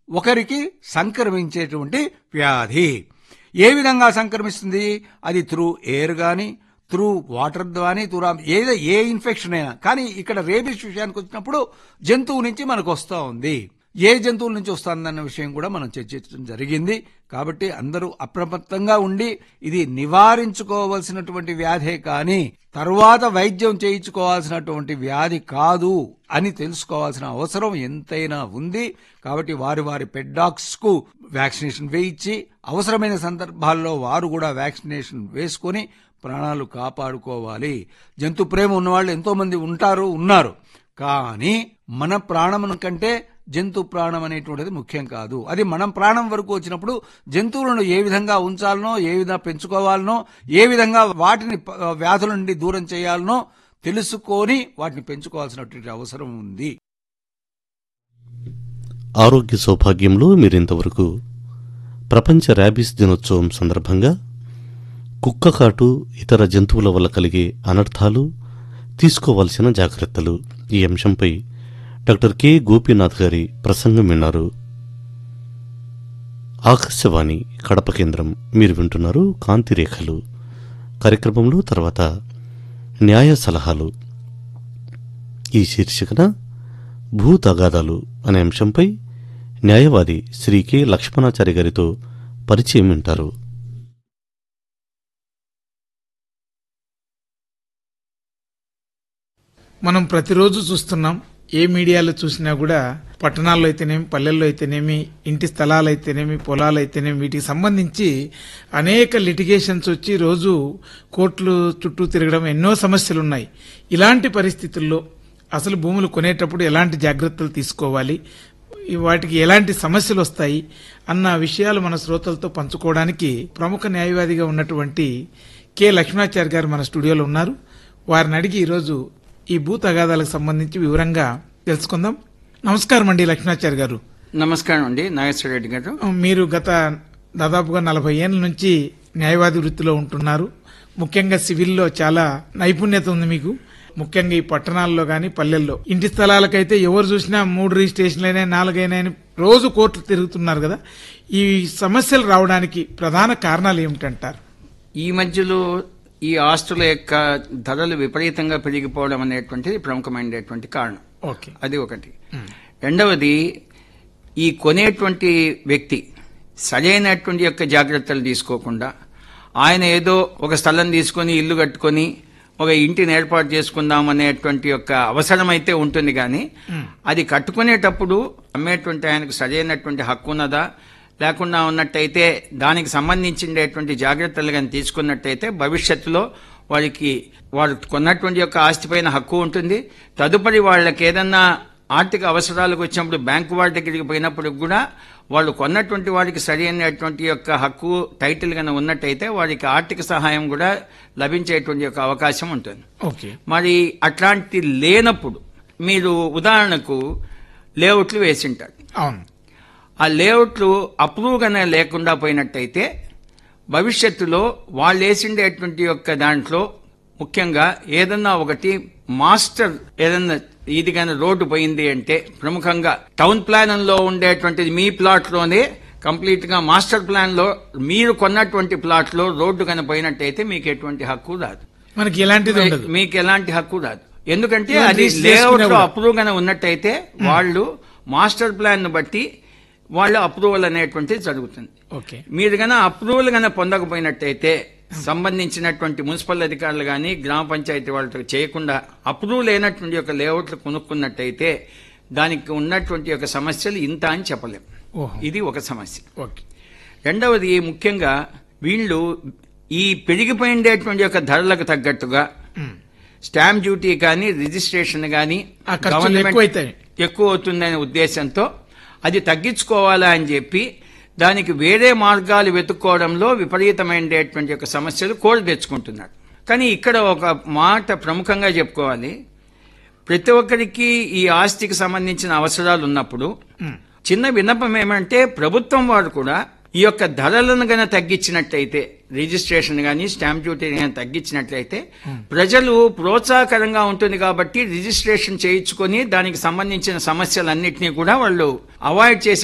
ఒకరికి సంక్రమించేటువంటి వ్యాధి ఏ విధంగా సంక్రమిస్తుంది అది త్రూ ఎయిర్ గాని త్రూ వాటర్ కానీ త్రూ ఏదో ఏ ఇన్ఫెక్షన్ అయినా కానీ ఇక్కడ రేబీస్ విషయానికి వచ్చినప్పుడు జంతువు నుంచి మనకు వస్తూ ఉంది ఏ జంతువుల నుంచి వస్తుందన్న విషయం కూడా మనం చర్చించడం జరిగింది కాబట్టి అందరూ అప్రమత్తంగా ఉండి ఇది నివారించుకోవలసినటువంటి వ్యాధే కానీ తర్వాత వైద్యం చేయించుకోవాల్సినటువంటి వ్యాధి కాదు అని తెలుసుకోవాల్సిన అవసరం ఎంతైనా ఉంది కాబట్టి వారి వారి పెట్ డాగ్స్ కు వ్యాక్సినేషన్ వేయించి అవసరమైన సందర్భాల్లో వారు కూడా వ్యాక్సినేషన్ వేసుకొని ప్రాణాలు కాపాడుకోవాలి జంతు ప్రేమ ఉన్నవాళ్ళు ఎంతో మంది ఉంటారు ఉన్నారు కానీ మన ప్రాణం కంటే జంతు ప్రాణం అనేటువంటిది ముఖ్యం కాదు అది మనం ప్రాణం వరకు వచ్చినప్పుడు జంతువులను ఏ విధంగా ఉంచాలనో ఏ విధంగా పెంచుకోవాలనో ఏ విధంగా వాటిని ప- వ్యాధుల నుండి దూరం చేయాలనో తెలుసుకొని వాటిని పెంచుకోవాల్సినటువంటి అవసరం ఉంది ఆరోగ్య సౌభాగ్యంలో మీరింతవరకు ప్రపంచ ర్యాబీస్ దినోత్సవం సందర్భంగా కుక్క కాటు ఇతర జంతువుల వల్ల కలిగే అనర్థాలు తీసుకోవాల్సిన జాగ్రత్తలు ఈ అంశంపై డాక్టర్ కె గోపీనాథ్ గారి ప్రసంగం విన్నారు ఆకాశవాణి కడప కేంద్రం మీరు వింటున్నారు కాంతి రేఖలు కార్యక్రమంలో తర్వాత న్యాయ సలహాలు ఈ శీర్షికన భూ తగాదాలు అనే అంశంపై న్యాయవాది శ్రీ కె లక్ష్మణాచారి గారితో పరిచయం వింటారు మనం ప్రతిరోజు చూస్తున్నాం ఏ మీడియాలో చూసినా కూడా పట్టణాల్లో అయితేనేమి పల్లెల్లో అయితేనేమి ఇంటి స్థలాలు అయితేనేమి పొలాలు అయితేనేమి వీటికి సంబంధించి అనేక లిటిగేషన్స్ వచ్చి రోజు కోర్టులు చుట్టూ తిరగడం ఎన్నో సమస్యలు ఉన్నాయి ఇలాంటి పరిస్థితుల్లో అసలు భూములు కొనేటప్పుడు ఎలాంటి జాగ్రత్తలు తీసుకోవాలి ఈ వాటికి ఎలాంటి సమస్యలు వస్తాయి అన్న విషయాలు మన శ్రోతలతో పంచుకోవడానికి ప్రముఖ న్యాయవాదిగా ఉన్నటువంటి కె లక్ష్మణాచారి గారు మన స్టూడియోలో ఉన్నారు వారిని అడిగి ఈరోజు ఈ భూ తగాదాలకు సంబంధించి వివరంగా తెలుసుకుందాం నమస్కారం అండి లక్ష్మణాచారి గారు నమస్కారం అండి నాగేశ్వర రెడ్డి గారు మీరు గత దాదాపుగా నలభై ఏళ్ళ నుంచి న్యాయవాది వృత్తిలో ఉంటున్నారు ముఖ్యంగా సివిల్లో చాలా నైపుణ్యత ఉంది మీకు ముఖ్యంగా ఈ పట్టణాల్లో గాని పల్లెల్లో ఇంటి స్థలాలకైతే ఎవరు చూసినా మూడు రిజిస్ట్రేషన్లైనా నాలుగైనా అని రోజు కోర్టులు తిరుగుతున్నారు కదా ఈ సమస్యలు రావడానికి ప్రధాన కారణాలు ఏమిటంటారు ఈ మధ్యలో ఈ ఆస్తుల యొక్క ధరలు విపరీతంగా పెరిగిపోవడం అనేటువంటిది ప్రముఖమైనటువంటి కారణం ఓకే అది ఒకటి రెండవది ఈ కొనేటువంటి వ్యక్తి సరైనటువంటి యొక్క జాగ్రత్తలు తీసుకోకుండా ఆయన ఏదో ఒక స్థలం తీసుకొని ఇల్లు కట్టుకొని ఒక ఇంటిని ఏర్పాటు చేసుకుందాం అనేటువంటి యొక్క అవసరం అయితే ఉంటుంది కానీ అది కట్టుకునేటప్పుడు అమ్మేటువంటి ఆయనకు సరైనటువంటి హక్కు ఉన్నదా లేకుండా ఉన్నట్టయితే దానికి సంబంధించినటువంటి జాగ్రత్తలు కానీ తీసుకున్నట్టయితే భవిష్యత్తులో వారికి వారు కొన్నటువంటి యొక్క ఆస్తిపైన హక్కు ఉంటుంది తదుపరి వాళ్ళకి ఏదన్నా ఆర్థిక అవసరాలకు వచ్చినప్పుడు బ్యాంకు వారి దగ్గరికి పోయినప్పుడు కూడా వాళ్ళు కొన్నటువంటి వారికి సరైనటువంటి యొక్క హక్కు టైటిల్ కనుక ఉన్నట్టయితే వారికి ఆర్థిక సహాయం కూడా లభించేటువంటి యొక్క అవకాశం ఉంటుంది ఓకే మరి అట్లాంటి లేనప్పుడు మీరు ఉదాహరణకు లేఅవుట్లు వేసింటారు అవును ఆ లేఅవుట్లు అప్రూవ్ గానే లేకుండా పోయినట్టయితే భవిష్యత్తులో వాళ్ళు వేసిండేటువంటి యొక్క దాంట్లో ముఖ్యంగా ఏదన్నా ఒకటి మాస్టర్ ఏదన్నా ఇది కానీ రోడ్డు పోయింది అంటే ప్రముఖంగా టౌన్ ప్లాన్ లో ఉండేటువంటిది మీ ప్లాట్ లోనే కంప్లీట్ గా మాస్టర్ ప్లాన్ లో మీరు కొన్నటువంటి ప్లాట్ లో రోడ్డు కనుక పోయినట్టయితే మీకు ఎటువంటి హక్కు రాదు మనకి ఎలాంటిది ఉండదు మీకు ఎలాంటి హక్కు రాదు ఎందుకంటే ఇవన్నీ అది చేసుకునే లేఅవుట్ లో వాళ్ళు. అప్రూవ్ గానే ఉన్నట్టయితే వాళ్ళు మాస్టర్ ప్లాన్ ను బట్టి వాళ్ళు అప్రూవల్ అనేటువంటిది జరుగుతుంది ఓకే మీరు గన అప్రూవల్ గన పొందకపోయినట్టయితే సంబంధించినటువంటి మున్సిపల్ అధికారులు కానీ గ్రామ పంచాయతీ వాళ్ళతో చేయకుండా అప్రూవల్ అయినటువంటి యొక్క లేఅవుట్లు కొనుక్కున్నట్టయితే దానికి ఉన్నటువంటి యొక్క సమస్యలు ఇంత అని చెప్పలేం ఓహో ఇది ఒక సమస్య ఓకే రెండవది ముఖ్యంగా వీళ్ళు ఈ పెరిగిపోయిండేటువంటి యొక్క ధరలకు తగ్గట్టుగా ఉమ్. స్టాంప్ డ్యూటీ కానీ రిజిస్ట్రేషన్ కానీ ఆ ఖర్చులు ఎక్కువైతాయి. ఎక్కువ అవుతుందనే ఉద్దేశంతో అది తగ్గించుకోవాలా అని చెప్పి దానికి వేరే మార్గాలు వెతుక్కోవడంలో విపరీతమైనటువంటి యొక్క సమస్యలు కోరి తెచ్చుకుంటున్నారు కానీ ఇక్కడ ఒక మాట ప్రముఖంగా చెప్పుకోవాలి ప్రతి ఒక్కరికి ఈ ఆస్తికి సంబంధించిన అవసరాలు ఉన్నప్పుడు చిన్న విన్నపం ఏమంటే ప్రభుత్వం వారు కూడా ఈ యొక్క ధరలను గన తగ్గించినట్టయితే రిజిస్ట్రేషన్ గానీ స్టాంప్ డ్యూటీ గానీ తగ్గించినట్లయితే ప్రజలు ప్రోత్సాహకరంగా ఉంటుంది కాబట్టి రిజిస్ట్రేషన్ చేయించుకొని దానికి సంబంధించిన సమస్యలన్నింటినీ కూడా వాళ్ళు అవాయిడ్ చేసి